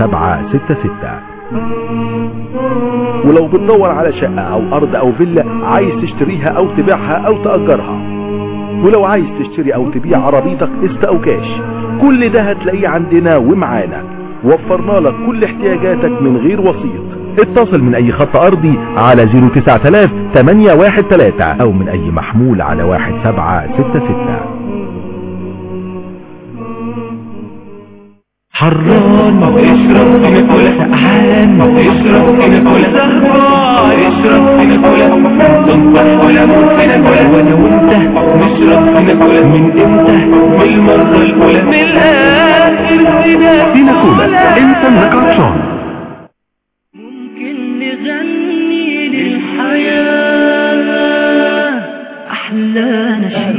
1766 ولو بتدور على شقة أو أرض أو فيلا عايز تشتريها أو تبيعها أو تأجرها ولو عايز تشتري او تبيع عربيتك قسط او كاش كل ده هتلاقيه عندنا ومعانا وفرنا لك كل احتياجاتك من غير وسيط اتصل من اي خط ارضي على 09000 813 او من اي محمول على 1766 حران اشرب فينا كولا سقعان اشرب فينا كولا سهران صغار اشرب في ناكلها تفاح ولا موت في ناكلها وانا وانت نشرب في ناكلها من امتى من المرة الاولى من الاخر في ناكولا انت انك عطشان ممكن نغني للحياة أحلى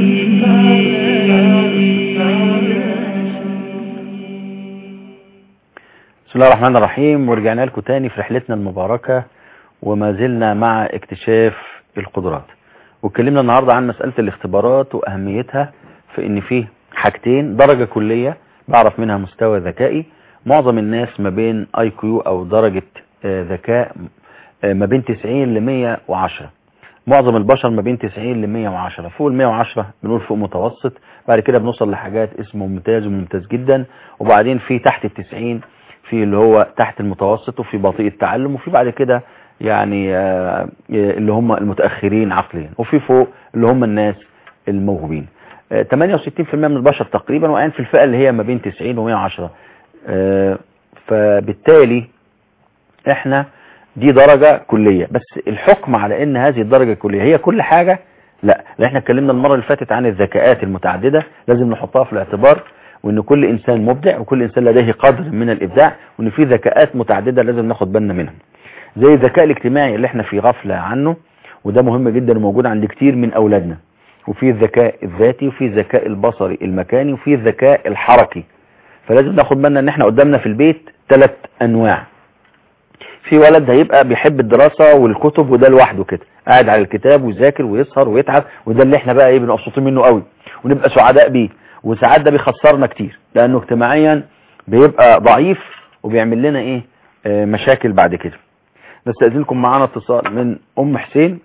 بسم الله الرحمن الرحيم ورجعنا لكم تاني في رحلتنا المباركة وما زلنا مع اكتشاف القدرات واتكلمنا النهاردة عن مسألة الاختبارات وأهميتها في ان فيه حاجتين درجة كلية بعرف منها مستوى ذكائي معظم الناس ما بين اي كيو او درجة آه، ذكاء آه، ما بين 90 ل 110 معظم البشر ما بين 90 ل 110 فوق ال 110 بنقول فوق متوسط بعد كده بنوصل لحاجات اسمه ممتاز وممتاز جدا وبعدين في تحت ال 90 في اللي هو تحت المتوسط وفي بطيء التعلم وفي بعد كده يعني آه، اللي هم المتأخرين عقليا وفي فوق اللي هم الناس الموهوبين آه، 68% من البشر تقريبا وقعين في الفئة اللي هي ما بين 90 و 110 آه، فبالتالي احنا دي درجة كلية بس الحكم على ان هذه الدرجة الكلية هي كل حاجة لا لان احنا اتكلمنا المرة اللي فاتت عن الذكاءات المتعددة لازم نحطها في الاعتبار وان كل انسان مبدع وكل انسان لديه قدر من الابداع وان في ذكاءات متعددة لازم ناخد بالنا منها زي الذكاء الاجتماعي اللي احنا في غفلة عنه وده مهم جدا وموجود عند كتير من اولادنا وفي الذكاء الذاتي وفي الذكاء البصري المكاني وفي الذكاء الحركي فلازم ناخد بالنا ان احنا قدامنا في البيت ثلاث انواع في ولد هيبقى بيحب الدراسة والكتب وده لوحده كده قاعد على الكتاب ويذاكر ويسهر ويتعب وده اللي احنا بقى ايه بنبقى مبسوطين منه قوي ونبقى سعداء بيه وساعات ده بيخسرنا كتير لانه اجتماعيا بيبقى ضعيف وبيعمل لنا ايه آه مشاكل بعد كده نستأذنكم معانا اتصال من ام حسين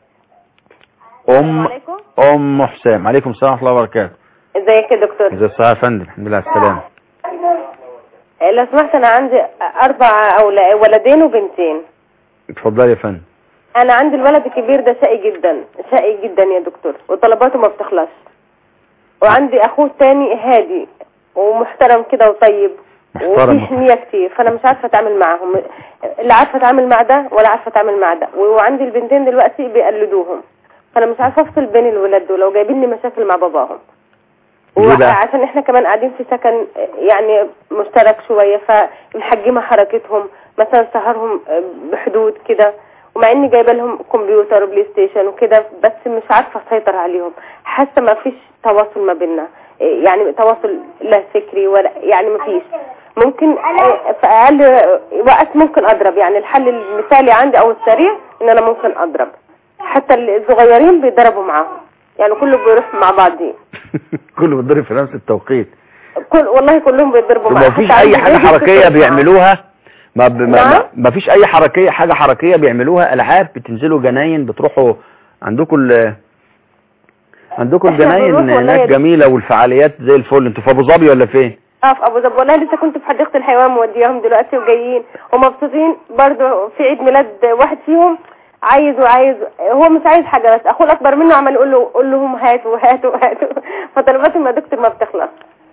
ام عليكم ام حسام عليكم السلام ورحمه الله وبركاته ازيك يا دكتور ازي الصحه يا فندم الحمد لله على السلامه لو سمحت انا عندي اربع اولاد ولدين وبنتين اتفضلي يا فندم انا عندي الولد الكبير ده شقي جدا شقي جدا يا دكتور وطلباته ما بتخلص وعندي اخوه التاني هادي ومحترم كده وطيب محترم وفي حمية كتير فانا مش عارفه اتعامل معاهم لا عارفه اتعامل مع ده ولا عارفه اتعامل مع ده وعندي البنتين دلوقتي بيقلدوهم فانا مش عارفه افصل بين الولاد دول لو جايبين لي مشاكل مع باباهم ليه بقى؟ وعشان احنا كمان قاعدين في سكن يعني مشترك شوية فمحجمة حركتهم مثلا سهرهم بحدود كده ومع اني جايبه لهم كمبيوتر وبلاي ستيشن وكده بس مش عارفه اسيطر عليهم حاسه ما فيش تواصل ما بيننا يعني تواصل لا فكري ولا يعني ما فيش ممكن في اقل وقت ممكن اضرب يعني الحل المثالي عندي او السريع ان انا ممكن اضرب حتى الصغيرين بيضربوا معاهم يعني كله بيروح مع بعضيه كله بيتضرب في نفس التوقيت كل والله كلهم بيضربوا ما معاهم فيش حتى اي عندي حاجة بيبي حركية بتضرب بيعملوها ما, ب... ما, نعم؟ ما, ما فيش اي حركية حاجة حركية بيعملوها العاب بتنزلوا جناين بتروحوا عندكم ال... عندكم إحنا الجناين بنروح والله هناك يا جميلة والفعاليات زي الفل انتوا في ابو ظبي ولا فين اه في ابو ظبي والله لسه كنت في حديقه الحيوان مودياهم دلوقتي وجايين ومبسوطين برضو في عيد ميلاد واحد فيهم عايز وعايز هو مش عايز حاجه بس اخوه الاكبر منه عمال يقول له قول لهم هاتوا هاتوا هاتوا فطلباتهم يا دكتور ما بتخلص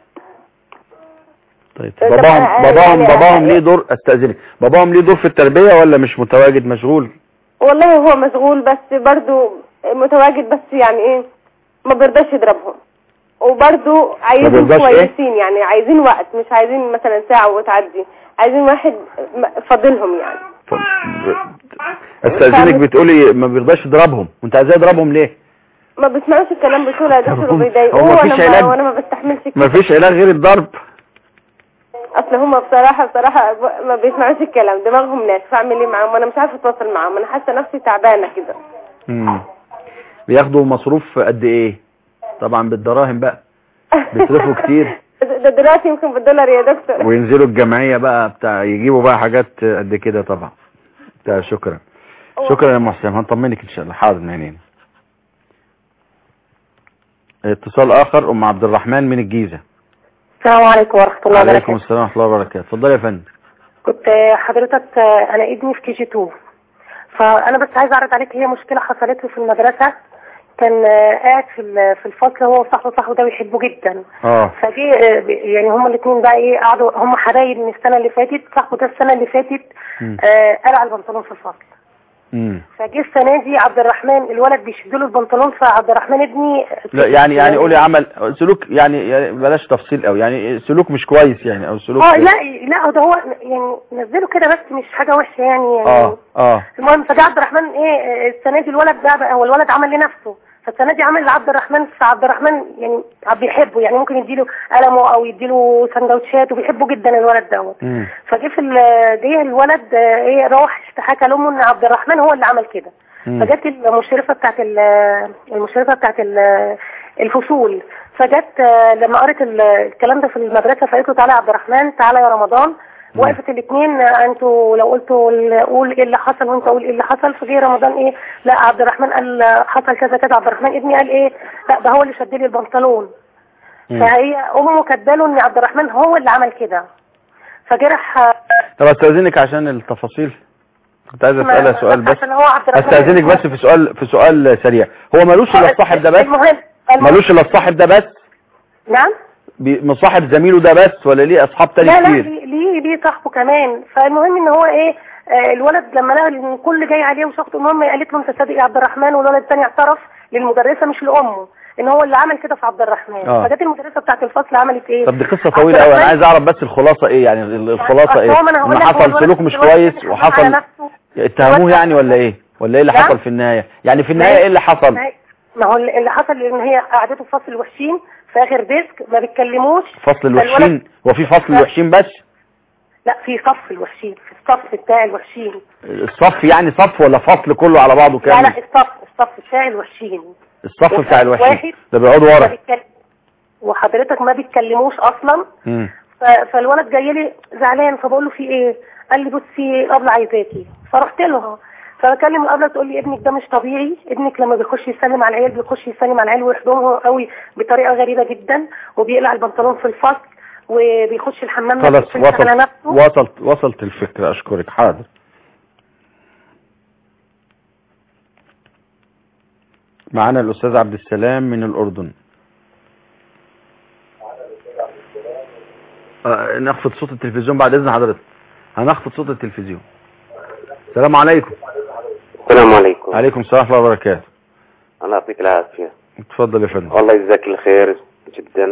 طيب طب باباهم أنا- باباهم يعني- باباهم ليه دور استاذنك باباهم ليه دور في التربية ولا مش متواجد مشغول والله هو مشغول بس برضو متواجد بس يعني ايه ما بيرضاش يضربهم وبرضو عايزين بيرضاش إيه؟ كويسين يعني عايزين وقت مش عايزين مثلا ساعة وتعدي عايزين واحد م- فاضلهم يعني طب استاذنك بتقولي ما بيرضاش يضربهم وانت عايزاه يضربهم ليه ما بيسمعوش الكلام بتقول يا دكتور هم- وبيضايقوه هو مفيش وانا علاج؟ ما وانا ما بستحملش كده ما فيش علاج غير الضرب اصل هم بصراحة بصراحة ب- ما بيسمعوش الكلام دماغهم ناس فاعمل ايه معاهم وانا مش عارفة اتواصل معاهم انا حاسة نفسي تعبانة كده مم. بياخدوا مصروف قد ايه طبعا بالدراهم بقى بيصرفوا كتير ده دلوقتي يمكن بالدولار يا دكتور وينزلوا الجمعية بقى بتاع يجيبوا بقى حاجات قد كده طبعا ده شكرا شكرا يا ام حسام هنطمنك ان شاء الله حاضر من عينينا اتصال اخر ام عبد الرحمن من الجيزة السلام عليكم ورحمة الله عليكم وبركاته السلام ورحمة الله وبركاته اتفضلي يا فندم كنت حضرتك أنا ابني في كي جي 2 فأنا بس عايز أعرض عليك هي مشكلة حصلت له في المدرسة كان قاعد في ال- في الفصل هو وصاحبه صاحبه ده بيحبه جدا اه فجي يعني هما الاثنين بقى ايه قعدوا هما حبايب من السنة اللي فاتت صاحبه ده السنة اللي فاتت مم. آه قلع البنطلون في الفصل مم. فجه السنه دي عبد الرحمن الولد بيشد له البنطلون فعبد الرحمن ابني لا يعني يعني قولي عمل سلوك يعني يعني بلاش تفصيل قوي يعني سلوك مش كويس يعني او سلوك اه لا لا ده هو يعني نزله كده بس مش حاجه وحشه يعني, يعني اه اه المهم فجاء عبد الرحمن ايه السنه دي الولد ده بقى هو الولد عمل لنفسه فالسنه دي عمل لعبد الرحمن فعبد الرحمن يعني بيحبه يعني ممكن يديله قلمه او يديله سندوتشات وبيحبه جدا الولد دوت مم. فجه في ال- جه الولد آه، ايه راح اشتحكى لامه ان عبد الرحمن هو اللي عمل كده مم. فجت المشرفه بتاعت ال- المشرفه بتاعت ال- الفصول فجت آه، لما قرت ال- الكلام ده في المدرسه فقالت له تعالى يا عبد الرحمن تعالى يا رمضان وقفت الاثنين انتوا لو قلتوا ال- قول ايه اللي حصل وانت قول ايه اللي حصل فجه رمضان ايه لا عبد الرحمن قال حصل كذا كذا عبد الرحمن ابني قال ايه لا ده هو اللي شد لي البنطلون مم. فهي امه كاتباله ان عبد الرحمن هو اللي عمل كده فجرح طب استاذنك عشان التفاصيل كنت عايز اسالها سؤال بس عشان هو عبد الرحمن استاذنك بس في سؤال في سؤال سريع هو ملوش الا الصاحب ده بس المهم المهم- ملوش الا الصاحب ده بس نعم بي- مصاحب زميله ده بس ولا ليه اصحاب تاني لا لا كتير ليه ليه ليه صاحبه كمان فالمهم ان هو ايه آه الولد لما لقى ان الكل جاي عليه وشخص المهم قالت له انت صادق يا عبد الرحمن والولد الثاني اعترف للمدرسه مش لامه ان هو اللي عمل كده في عبد الرحمن آه. فجت المدرسه بتاعت الفصل عملت ايه طب دي قصه عبد طويله قوي انا الرحمن- عايز اعرف بس الخلاصه ايه يعني ال- الخلاصه أصل ايه هو ما أنا هقول ان لك هو حصل الولد سلوك مش دلوقتي كويس بيحكم على وحصل نفسه. اتهموه الولد- يعني ولا ايه ولا ايه اللي نعم. حصل في النهايه يعني في ما النهايه هي- ايه اللي حصل ما هي- ما هو اللي حصل ان هي قعدته في فصل الوحشين في اخر ديسك ما بيتكلموش فصل فالولد- الوحشين هو في فصل الوحشين بس لا في صف الوحشين في الصف بتاع الوحشين الصف يعني صف ولا فصل كله على بعضه لا لا كامل الصف الصف بتاع الوحشين الصف بتاع الوحشين واحد ده بيقعدوا ما ورا بيتكلم- وحضرتك ما بيتكلموش اصلا مم. ف- فالولد جاي لي زعلان فبقول له في ايه قال لي بصي الابله عايزاكي فرحت لها فبكلم الابله تقول لي ابنك ده مش طبيعي ابنك لما بيخش يسلم على العيال بيخش يسلم على العيال ويحضنهم قوي بطريقه غريبه جدا وبيقلع البنطلون في الفصل وبيخش الحمام ما خلاص بيقفلش على وصلت نفسه وصلت وصلت الفكره اشكرك حاضر معانا الاستاذ عبد السلام من الاردن آه نخفض صوت التلفزيون بعد اذن حضرتك هنخفض صوت التلفزيون السلام عليكم السلام عليكم عليكم السلام ورحمه الله وبركاته الله يعطيك العافية اتفضل يا فندم والله يجزاك الخير جدا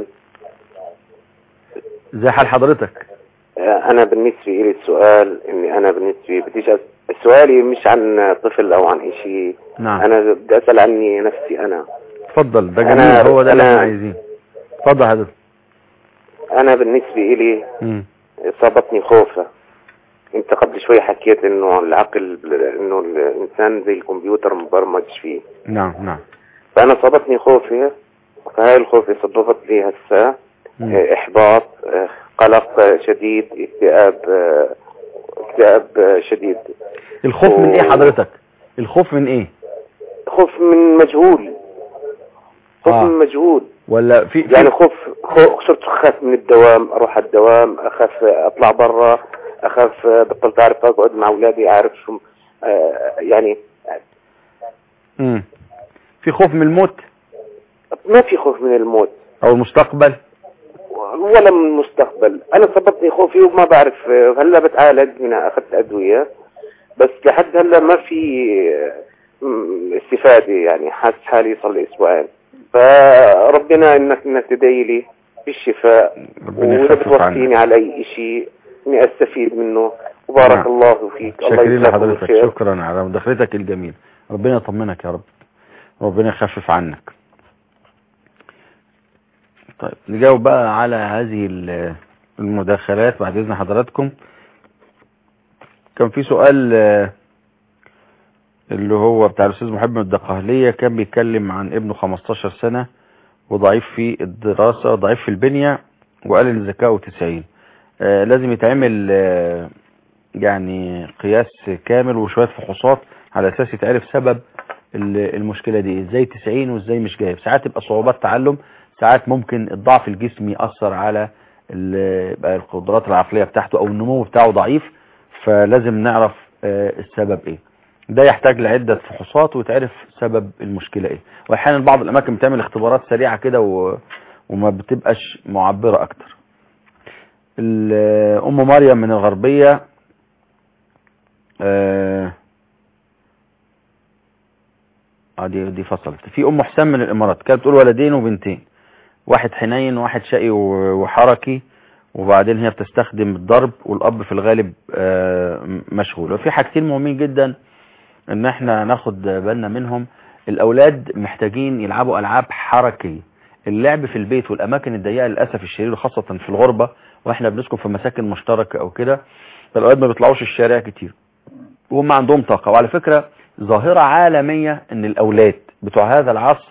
ازي حال حضرتك آه، أنا بالنسبة لي السؤال إني أنا بالنسبة بديش أس... سؤالي مش عن طفل أو عن إشي نعم أنا بدي أسأل عني نفسي أنا اتفضل ده أنا- جميل هو ده اللي أنا- احنا عايزينه اتفضل حضرتك أنا بالنسبة إلي مم. صابتني خوفة أنت قبل شوي حكيت إنه العقل إنه الإنسان زي الكمبيوتر مبرمج فيه نعم نعم فأنا صابتني خوفة فهاي الخوفة سببت لي هسه مم. آه، إحباط آه، قلق آه، شديد اكتئاب آه، اكتئاب آه، شديد الخوف من ايه و- حضرتك الخوف من ايه خوف من مجهول خوف آه. من مجهول ولا في, في يعني خوف خوف صرت أخاف من الدوام أروح على الدوام أخاف أطلع برا أخاف آه، بطلت أعرف أقعد مع أولادي أعرف شو آه، يعني مم. في خوف من الموت ما في خوف من الموت او المستقبل ولا من المستقبل انا صبتني خوفي وما بعرف هلا بتعالج من اخذت ادويه بس لحد هلا ما في م- استفاده يعني حاسس حالي صار لي اسبوعين فربنا انك انك تدعي لي بالشفاء ربنا واذا يخفف عنك بتوصيني على اي شيء اني استفيد منه وبارك نعم. الله فيك الله شاكرين يجزاكم لحضرتك الخير شكرا على مداخلتك الجميلة ربنا يطمنك يا رب ربنا يخفف عنك طيب نجاوب بقى على هذه ال- المداخلات بعد اذن حضراتكم كان في سؤال آه، اللي هو بتاع الاستاذ محمد الدقهلية كان بيتكلم عن ابنه 15 سنة وضعيف في الدراسة ضعيف في البنية وقال ان ذكاؤه 90 آه، لازم يتعمل آه، يعني قياس كامل وشوية فحوصات على اساس يتعرف سبب ال- المشكلة دي ازاي 90 وازاي مش جايب ساعات تبقى صعوبات تعلم ساعات ممكن الضعف الجسمي يأثر على ال- يبقى القدرات العقلية بتاعته او النمو بتاعه ضعيف فلازم نعرف آه، السبب ايه ده يحتاج لعدة فحوصات ويتعرف سبب المشكلة ايه واحيانا بعض الاماكن بتعمل اختبارات سريعة كده و... وما بتبقاش معبرة اكتر ال- ام مريم من الغربية آه، اه دي دي فصلت في ام حسام من الامارات كانت بتقول ولدين وبنتين واحد حنين وواحد شقي و- وحركي وبعدين هي بتستخدم الضرب والاب في الغالب آه، م- مشغول وفي حاجتين مهمين جدا ان احنا ناخد بالنا منهم الاولاد محتاجين يلعبوا العاب حركيه اللعب في البيت والاماكن الضيقه للاسف الشديد وخاصه في الغربه واحنا بنسكن في مساكن مشتركه او كده فالاولاد ما بيطلعوش الشارع كتير وهم عندهم طاقه وعلى فكره ظاهره عالميه ان الاولاد بتوع هذا العصر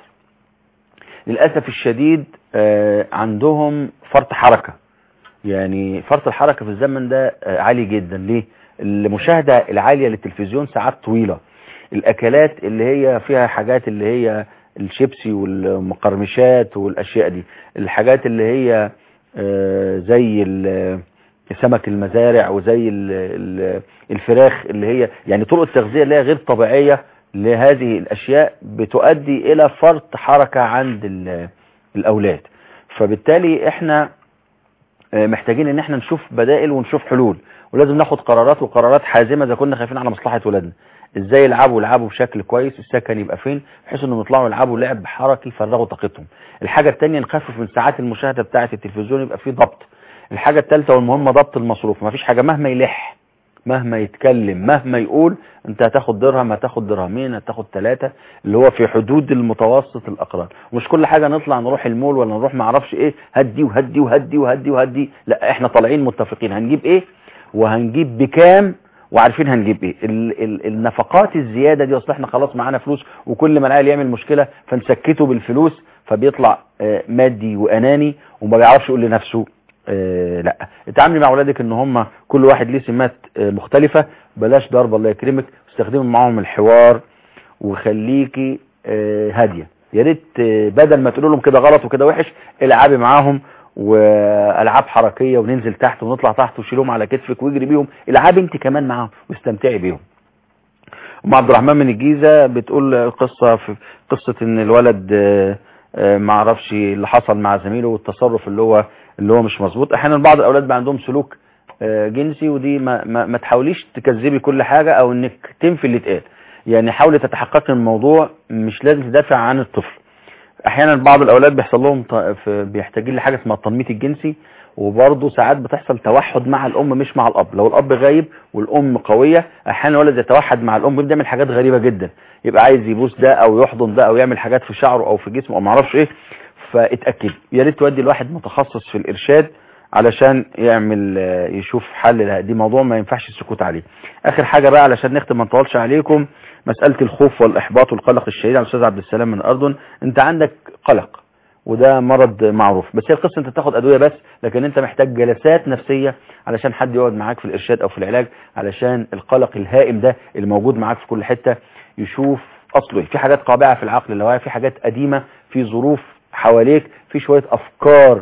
للاسف الشديد آه، عندهم فرط حركه يعني فرط الحركه في الزمن ده آه، عالي جدا ليه المشاهده العاليه للتلفزيون ساعات طويله الاكلات اللي هي فيها حاجات اللي هي الشيبسي والمقرمشات والاشياء دي الحاجات اللي هي آه، زي ال- سمك المزارع وزي ال- ال- الفراخ اللي هي يعني طرق التغذية اللي هي غير طبيعية لهذه الاشياء بتؤدي الى فرط حركة عند ال- الاولاد فبالتالي احنا آه، محتاجين ان احنا نشوف بدائل ونشوف حلول ولازم ناخد قرارات وقرارات حازمة اذا كنا خايفين على مصلحة ولادنا ازاي يلعبوا يلعبوا بشكل كويس السكن يبقى فين بحيث انهم يطلعوا يلعبوا لعب حركي يفرغوا طاقتهم الحاجة التانية نخفف من ساعات المشاهدة بتاعة التلفزيون يبقى فيه ضبط الحاجة الثالثة والمهمة ضبط المصروف مفيش حاجة مهما يلح مهما يتكلم مهما يقول انت هتاخد درهم هتاخد درهمين هتاخد ثلاثة اللي هو في حدود المتوسط الاقران ومش كل حاجة نطلع نروح المول ولا نروح معرفش ايه هدي وهدي وهدي وهدي وهدي لا احنا طالعين متفقين هنجيب ايه وهنجيب بكام وعارفين هنجيب ايه ال ال النفقات الزيادة دي اصل احنا خلاص معانا فلوس وكل ما العيل يعمل مشكلة فنسكته بالفلوس فبيطلع آه، مادي واناني وما بيعرفش يقول لنفسه آه، لا اتعاملي مع اولادك ان هم كل واحد ليه سمات آه، مختلفة بلاش ضرب الله يكرمك استخدمي معاهم الحوار وخليكي آه، هادية يا ريت آه، بدل ما تقول لهم كده غلط وكده وحش العبي معاهم والعاب حركيه وننزل تحت ونطلع تحت وشيلهم على كتفك واجري بيهم العبي انت كمان معاهم واستمتعي بيهم ام عبد الرحمن من الجيزه بتقول قصه في قصه ان الولد آه، آه، ما عرفش اللي حصل مع زميله والتصرف اللي هو اللي هو مش مظبوط احيانا بعض الاولاد بقى عندهم سلوك آه، جنسي ودي ما, ما, ما تحاوليش تكذبي كل حاجه او انك تنفي اللي اتقال يعني حاولي تتحققي من الموضوع مش لازم تدافع عن الطفل احيانا بعض الاولاد بيحصل لهم ط- في- بيحتاجين لحاجه اسمها التنميط الجنسي وبرضه ساعات بتحصل توحد مع الام مش مع الاب لو الاب غايب والام قويه احيانا الولد يتوحد مع الام ويبدا يعمل حاجات غريبه جدا يبقى عايز يبوس ده او يحضن ده او يعمل حاجات في شعره او في جسمه او ما اعرفش ايه فاتاكد يا ريت تودي الواحد متخصص في الارشاد علشان يعمل آه، يشوف حل لها دي موضوع ما ينفعش السكوت عليه اخر حاجه بقى علشان نختم ما نطولش عليكم مساله الخوف والاحباط والقلق الشديد على الاستاذ عبد السلام من الاردن انت عندك قلق وده مرض معروف بس هي القصه انت تاخد ادويه بس لكن انت محتاج جلسات نفسيه علشان حد يقعد معاك في الارشاد او في العلاج علشان القلق الهائم ده اللي موجود معاك في كل حته يشوف اصله إيه. في حاجات قابعه في العقل اللاواعي في حاجات قديمه في ظروف حواليك في شويه افكار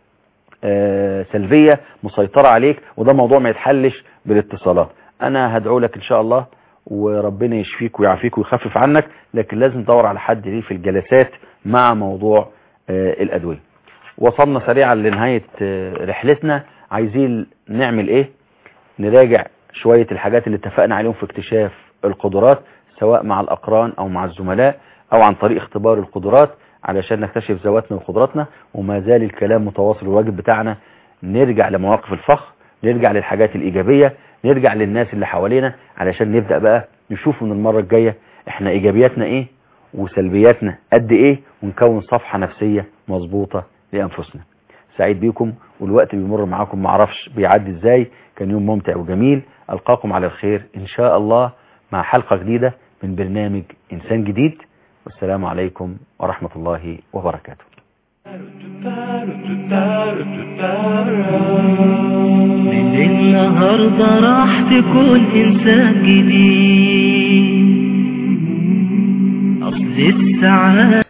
آه، سلبية مسيطرة عليك وده موضوع ما يتحلش بالاتصالات انا هدعو لك ان شاء الله وربنا يشفيك ويعافيك ويخفف عنك لكن لازم تدور على حد ليه في الجلسات مع موضوع آه، الادوية وصلنا سريعا لنهاية آه، رحلتنا عايزين نعمل ايه نراجع شوية الحاجات اللي اتفقنا عليهم في اكتشاف القدرات سواء مع الأقران أو مع الزملاء أو عن طريق اختبار القدرات علشان نكتشف ذواتنا وقدراتنا وما زال الكلام متواصل والواجب بتاعنا نرجع لمواقف الفخر نرجع للحاجات الإيجابية نرجع للناس اللي حوالينا علشان نبدأ بقى نشوف من المرة الجاية احنا إيجابياتنا ايه وسلبياتنا قد ايه ونكون صفحة نفسية مظبوطة لأنفسنا سعيد بيكم والوقت بيمر معاكم معرفش بيعدي ازاي كان يوم ممتع وجميل ألقاكم على الخير إن شاء الله مع حلقة جديدة من برنامج إنسان جديد والسلام عليكم ورحمة الله وبركاته من النهاردة راح تكون إنسان جديد أصل السعادة